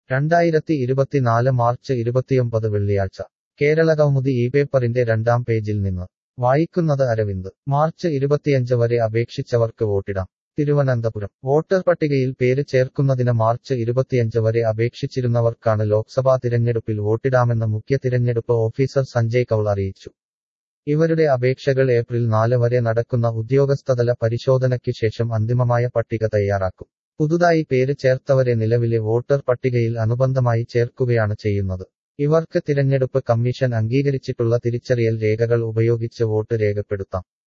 രണ്ടായിരത്തി ഇരുപത്തിനാല് മാർച്ച് ഇരുപത്തിയൊമ്പത് വെള്ളിയാഴ്ച കേരളകൗമുദി ഈ പേപ്പറിന്റെ രണ്ടാം പേജിൽ നിന്ന് വായിക്കുന്നത് അരവിന്ദ് മാർച്ച് ഇരുപത്തിയഞ്ച് വരെ അപേക്ഷിച്ചവർക്ക് വോട്ടിടാം തിരുവനന്തപുരം വോട്ടർ പട്ടികയിൽ പേര് ചേർക്കുന്നതിന് മാർച്ച് ഇരുപത്തിയഞ്ച് വരെ അപേക്ഷിച്ചിരുന്നവർക്കാണ് ലോക്സഭാ തിരഞ്ഞെടുപ്പിൽ വോട്ടിടാമെന്ന് മുഖ്യ തിരഞ്ഞെടുപ്പ് ഓഫീസർ സഞ്ജയ് കൌൾ അറിയിച്ചു ഇവരുടെ അപേക്ഷകൾ ഏപ്രിൽ നാല് വരെ നടക്കുന്ന ഉദ്യോഗസ്ഥതല പരിശോധനയ്ക്ക് ശേഷം അന്തിമമായ പട്ടിക തയ്യാറാക്കും പുതുതായി പേര് ചേർത്തവരെ നിലവിലെ വോട്ടർ പട്ടികയിൽ അനുബന്ധമായി ചേർക്കുകയാണ് ചെയ്യുന്നത് ഇവർക്ക് തിരഞ്ഞെടുപ്പ് കമ്മീഷൻ അംഗീകരിച്ചിട്ടുള്ള തിരിച്ചറിയൽ രേഖകൾ ഉപയോഗിച്ച് വോട്ട് രേഖപ്പെടുത്താം